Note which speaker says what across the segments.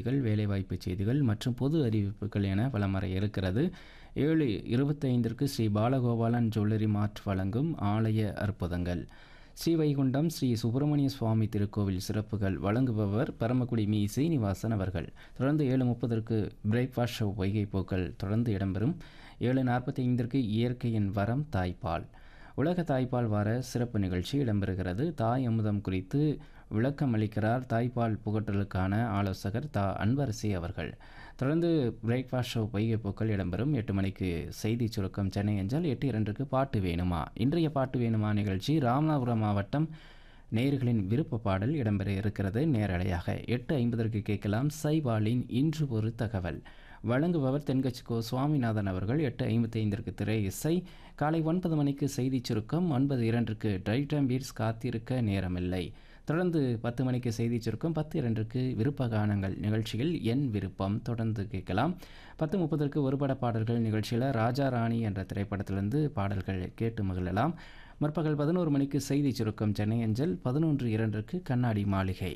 Speaker 1: செய்திகள் வேலைவாய்ப்பு செய்திகள் மற்றும் பொது அறிவிப்புகள் என வலம் வர இருக்கிறது ஏழு இருபத்தைந்திற்கு ஸ்ரீ பாலகோபாலன் ஜுவல்லரி மார்ட் வழங்கும் ஆலய அற்புதங்கள் ஸ்ரீவைகுண்டம் ஸ்ரீ சுப்பிரமணிய சுவாமி திருக்கோவில் சிறப்புகள் வழங்குபவர் பரமக்குடி மீ சீனிவாசன் அவர்கள் தொடர்ந்து ஏழு முப்பதற்கு பிரேக்ஃபாஸ்ட் ஷோ வைகை போக்கள் தொடர்ந்து இடம்பெறும் ஏழு நாற்பத்தி ஐந்திற்கு இயற்கையின் வரம் தாய்ப்பால் உலக தாய்ப்பால் வார சிறப்பு நிகழ்ச்சி இடம்பெறுகிறது தாய் அமுதம் குறித்து விளக்கம் அளிக்கிறார் தாய்ப்பால் புகட்டலுக்கான ஆலோசகர் தா அன்பரசி அவர்கள் தொடர்ந்து பிரேக்ஃபாஸ்ட் ஷோ வைகை போக்கள் இடம்பெறும் எட்டு மணிக்கு செய்தி சுருக்கம் சென்னை அஞ்சல் எட்டு இரண்டுக்கு பாட்டு வேணுமா இன்றைய பாட்டு வேணுமா நிகழ்ச்சி ராமநாதபுரம் மாவட்டம் நேயர்களின் விருப்ப பாடல் இடம்பெற இருக்கிறது நேரலையாக எட்டு ஐம்பதற்கு கேட்கலாம் சைவாலின் இன்று ஒரு தகவல் வழங்குபவர் தென்கட்சி கோ சுவாமிநாதன் அவர்கள் எட்டு ஐம்பத்தி ஐந்திற்கு திரை இசை காலை ஒன்பது மணிக்கு செய்தி சுருக்கம் ஒன்பது இரண்டுக்கு டைட்டம் பீர்ஸ் காத்திருக்க நேரமில்லை தொடர்ந்து பத்து மணிக்கு செய்தி சுருக்கம் பத்து இரண்டுக்கு விருப்ப கானங்கள் நிகழ்ச்சியில் என் விருப்பம் தொடர்ந்து கேட்கலாம் பத்து முப்பதற்கு ஒருபட பாடல்கள் நிகழ்ச்சியில் ராஜா ராணி என்ற திரைப்படத்திலிருந்து பாடல்கள் கேட்டு மகிழலாம் முற்பகல் பதினோரு மணிக்கு செய்தி சுருக்கம் சென்னை அஞ்சல் பதினொன்று இரண்டுக்கு கண்ணாடி மாளிகை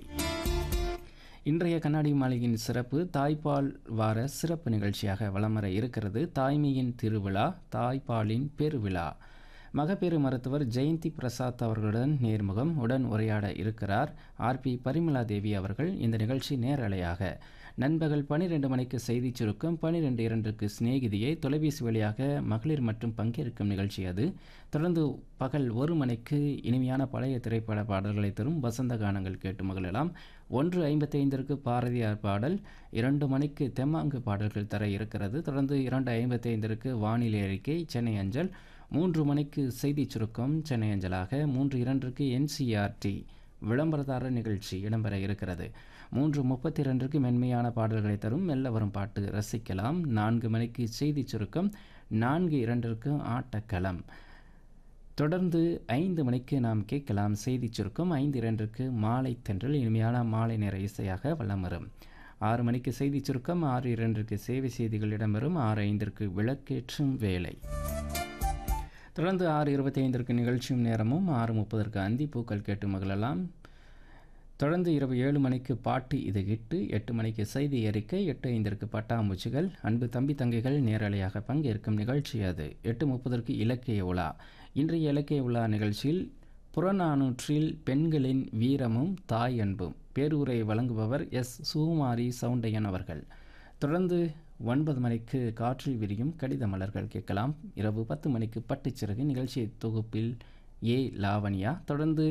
Speaker 1: இன்றைய கண்ணாடி மாளிகையின் சிறப்பு தாய்ப்பால் வார சிறப்பு நிகழ்ச்சியாக வலம் வர இருக்கிறது தாய்மையின் திருவிழா தாய்ப்பாலின் பெருவிழா மகப்பேறு மருத்துவர் ஜெயந்தி பிரசாத் அவர்களுடன் நேர்முகம் உடன் உரையாட இருக்கிறார் ஆர்பி பரிமலா தேவி அவர்கள் இந்த நிகழ்ச்சி நேரலையாக நண்பகல் பனிரெண்டு மணிக்கு செய்தி சுருக்கம் பனிரெண்டு இரண்டுக்கு சிநேகிதியை தொலைபேசி வழியாக மகளிர் மற்றும் பங்கேற்கும் நிகழ்ச்சி அது தொடர்ந்து பகல் ஒரு மணிக்கு இனிமையான பழைய திரைப்பட பாடல்களை தரும் வசந்த கானங்கள் கேட்டு மகிழலாம் ஒன்று ஐம்பத்தைந்திற்கு பாரதியார் பாடல் இரண்டு மணிக்கு தெம்மாங்கு பாடல்கள் தர இருக்கிறது தொடர்ந்து இரண்டு ஐம்பத்தைந்திற்கு வானிலை அறிக்கை சென்னை அஞ்சல் மூன்று மணிக்கு செய்தி சுருக்கம் சென்னை அஞ்சலாக மூன்று இரண்டிற்கு என்சிஆர்டி விளம்பரதாரர் நிகழ்ச்சி இடம்பெற இருக்கிறது மூன்று முப்பத்தி இரண்டுக்கு மென்மையான பாடல்களை தரும் மெல்ல வரும் பாட்டு ரசிக்கலாம் நான்கு மணிக்கு செய்தி சுருக்கம் நான்கு இரண்டிற்கு ஆட்டக்களம் தொடர்ந்து ஐந்து மணிக்கு நாம் கேட்கலாம் செய்தி சுருக்கம் ஐந்து இரண்டுக்கு மாலை தென்றல் இனிமையான மாலை நேர இசையாக வலம் வரும் ஆறு மணிக்கு செய்தி சுருக்கம் ஆறு இரண்டிற்கு சேவை செய்திகள் இடம்பெறும் ஆறு ஐந்திற்கு விளக்கேற்றும் வேலை தொடர்ந்து ஆறு இருபத்தி ஐந்திற்கு நிகழ்ச்சியும் நேரமும் ஆறு முப்பதற்கு அந்தி பூக்கள் கேட்டு மகிழலாம் தொடர்ந்து இரவு ஏழு மணிக்கு பாட்டு இது இட்டு எட்டு மணிக்கு செய்தி அறிக்கை எட்டு ஐந்திற்கு பட்டாம்பூச்சிகள் அன்பு தம்பி தங்கைகள் நேரலையாக பங்கேற்கும் நிகழ்ச்சி அது எட்டு முப்பதற்கு இலக்கிய உலா இன்றைய இலக்கிய உலா நிகழ்ச்சியில் புறநானூற்றில் பெண்களின் வீரமும் தாய் அன்பும் பேரூரை வழங்குபவர் எஸ் சுகுமாரி சவுண்டையன் அவர்கள் தொடர்ந்து ஒன்பது மணிக்கு காற்றில் விரியும் கடித மலர்கள் கேட்கலாம் இரவு பத்து மணிக்கு பட்டுச்சிறகு நிகழ்ச்சி தொகுப்பில் ஏ லாவண்யா தொடர்ந்து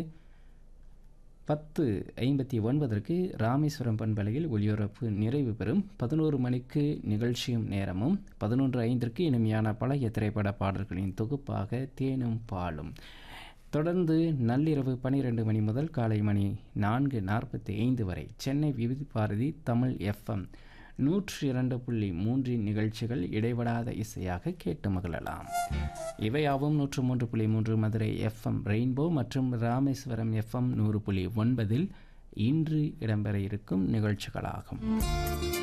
Speaker 1: பத்து ஐம்பத்தி ஒன்பதற்கு ராமேஸ்வரம் பண்பலையில் ஒளிபரப்பு நிறைவு பெறும் பதினோரு மணிக்கு நிகழ்ச்சியும் நேரமும் பதினொன்று ஐந்திற்கு இனிமையான பழைய திரைப்பட பாடல்களின் தொகுப்பாக தேனும் பாலும் தொடர்ந்து நள்ளிரவு பனிரெண்டு மணி முதல் காலை மணி நான்கு நாற்பத்தி ஐந்து வரை சென்னை விவிதி பாரதி தமிழ் எஃப்எம் நூற்றி இரண்டு புள்ளி மூன்றின் நிகழ்ச்சிகள் இடைவிடாத இசையாக கேட்டு மகிழலாம் இவையாவும் நூற்று மூன்று புள்ளி மூன்று மதுரை எஃப்எம் ரெயின்போ மற்றும் ராமேஸ்வரம் எஃப்எம் நூறு புள்ளி ஒன்பதில் இன்று இடம்பெற இருக்கும் நிகழ்ச்சிகளாகும்